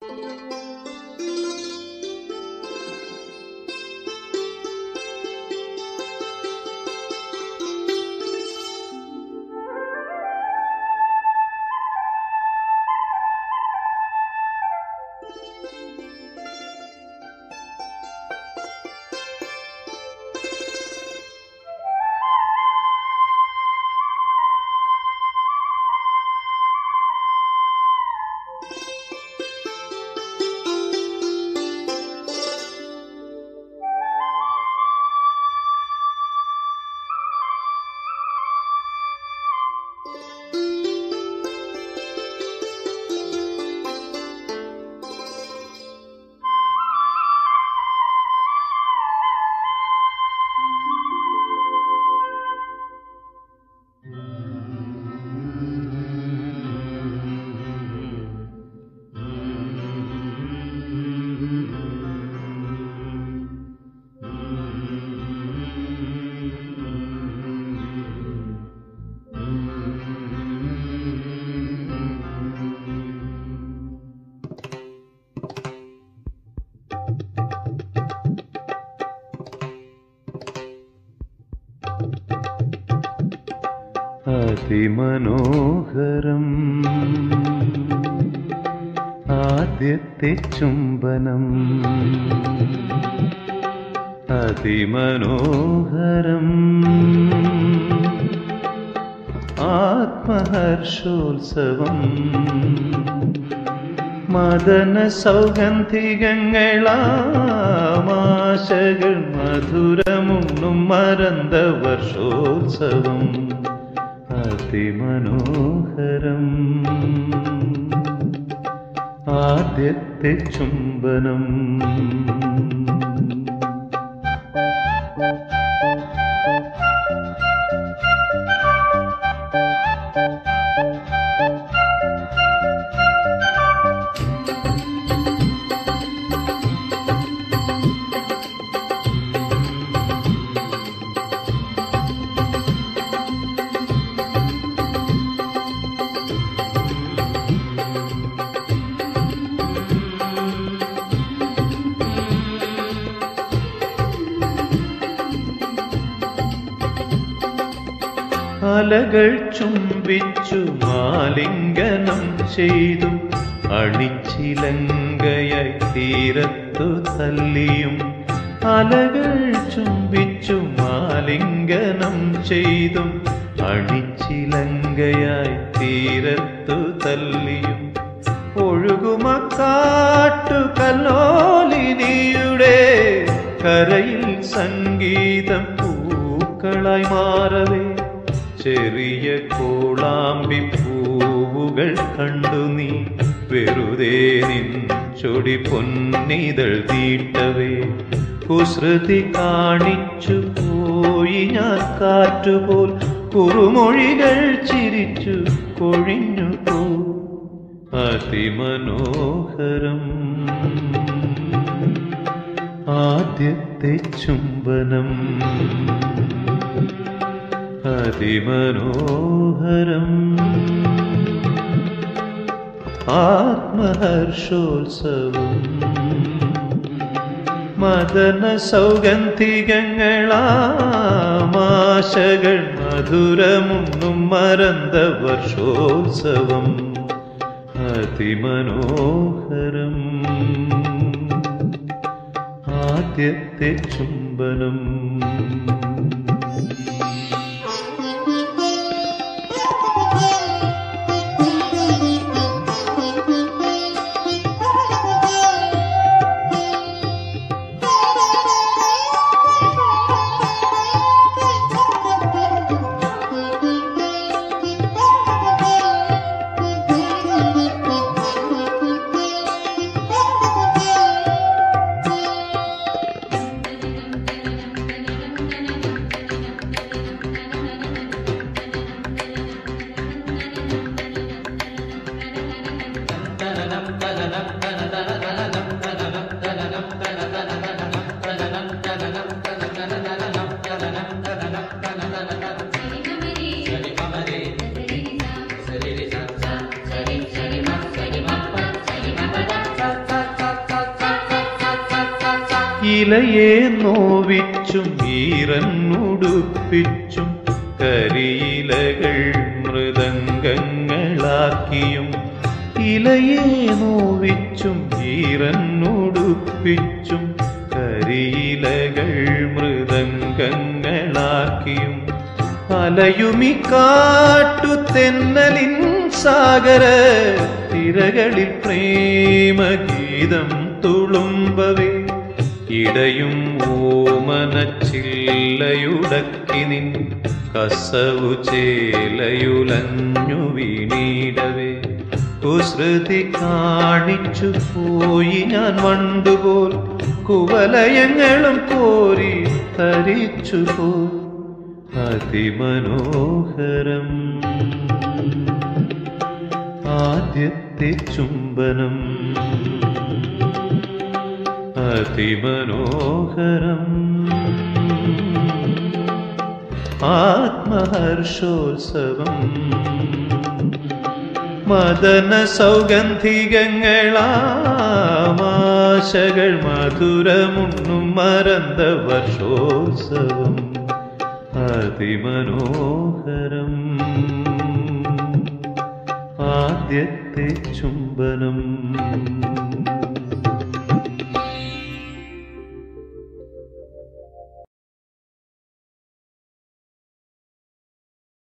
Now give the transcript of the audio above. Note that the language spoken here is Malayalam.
അതിമനോഹരം ആദ്യത്തെ ചുംബനം അതിമനോഹരം ആത്മഹർഷോത്സവം മദന സൗഗന്ധികങ്ങളാമാശകൾ മധുരമുണ്ണും മരന്ത വർഷോത്സവം അതിമനോഹരം ആദ്യത്തെ ചുംബനം അലകൾ ചുംബിച്ചു മാലിംഗനം ചെയ്തു അണിച്ചിലങ്കയായി തീരത്തു തല്ലിയും അലകൾ ചുംബിച്ചു മാലിംഗനം ചെയ്തും അണിച്ചിലങ്കയായി തീരത്തു തല്ലിയും ഒഴുകുമ കാട്ടു കല്ലോലിനിയുടെ കരയിൽ സംഗീതം പൂക്കളായി മാറവേ ചെറിയ കോളാമ്പി പൂവുകൾ കണ്ടു നീ വെറുതെ നിൻ ചൊടി പൊന്നിതൾ തീട്ടവേ കുസൃതി കാണിച്ചു പോയി ഞാൻ കാറ്റുപോൽ കുറുമൊഴികൾ ചിരിച്ചു കൊഴിഞ്ഞു പോ അതിമനോഹരം ആദ്യത്തെ ചുംബനം അതിമനോഹരം ആത്മഹർഷോത്സവം മദന സൗഗന്ധികങ്ങളാമാശകൾ മധുരമുണ്ണും മരന്ത വർഷോത്സവം അതിമനോഹരം ആദ്യത്തെ ചുംബനം ഇലയെ നോവിച്ചും ഈറന്നുടുപ്പിച്ചും കരിയിലകൾ മൃദംഗങ്ങളാക്കിയും ഇലയെ നോവിച്ചും ഈറന്നുടുപ്പിച്ചും കരിയിലകൾ മൃദംഗങ്ങളാക്കിയും അലയുമി കാട്ടു തെന്നലിൻ സാഗര തിരകളിൽ പ്രേമഗീതം തുളുമ്പവേ ഇടയും ഓമനച്ചില്ലയുടക്കി നിൻ കസവു ചേലയുലഞ്ഞു വീണീടവേ കുസൃതി കാണിച്ചു പോയി ഞാൻ വണ്ടുപോൽ കുവലയങ്ങളും കോരി തരിച്ചു പോൽ അതിമനോഹരം ആദ്യത്തെ ചുംബനം അതിമനോഹരം ആത്മഹർഷോത്സവം മദന സൗഗന്ധികങ്ങളാമാശകൾ മധുരമുണ്ണും മറந்த വർഷോത്സവം അതിമനോഹരം ആദ്യത്തെ ചുംബനം